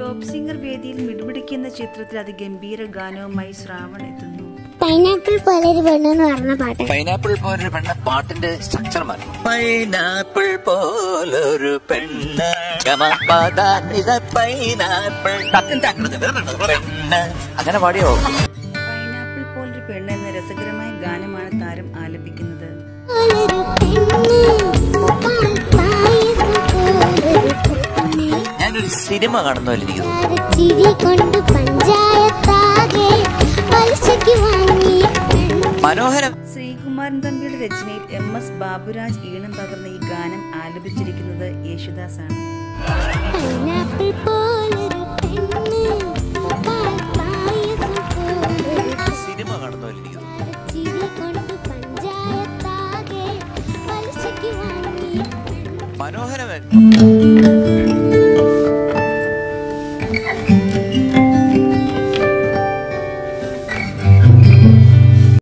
top singer വേദിയിൽ മിടുമിടിക്കുന്ന ചിത്രത്തിൽ അതിഗംഭീര ഗാനവുമായി ശ്രാവൺ എത്തുന്നു പൈനാപ്പിൾ പോലെ ഒരു പെണ്ണെന്ന് പറഞ്ഞ പാട്ട് പൈനാപ്പിൾ പോലൊരു പെണ്ണ് പാട്ടിന്റെ സ്ട്രക്ചർ മാറി പൈനാപ്പിൾ പോലൊരു പെണ്ണ് ഗമപദാനിത പൈനാപ്പിൾ പെണ്ണ് അങ്ങനെ പാടിയോ പൈനാപ്പിൾ പോലൊരു പെണ്ണ് എന്ന രസകരമായ ഗാനമാണ് താരം ആലപിക്കുന്നത് പോലൊരു പെണ്ണ് പാൽപ്പായസം പോലൊരു പെണ്ണ് ഞാനൊരു സിനിമ കാണുന്ന പോലെ ഇരിക്കുന്നു ചിരി കൊണ്ട് പഞ്ചായത്താകെ പലിശയ്ക്ക് വാങ്ങി മനോഹരം ശ്രീകുമാരൻ തമ്പിയുടെ രചനയിൽ എം എസ് ബാബുരാജ് ഈണം പകർന്ന ഈ ഗാനം ആലപിച്ചിരിക്കുന്നത് യേശുദാസാണ് പൈനാപ്പിൾ പോലൊരു പെണ്ണ് പാൽപ്പായസം പോലൊരു സിനിമ കാണുന്ന പോലെ ഇരിക്കുന്നു ചിരി കൊണ്ട് പഞ്ചായത്താകെ പലിശയ്ക്ക് വാങ്ങി മനോഹരം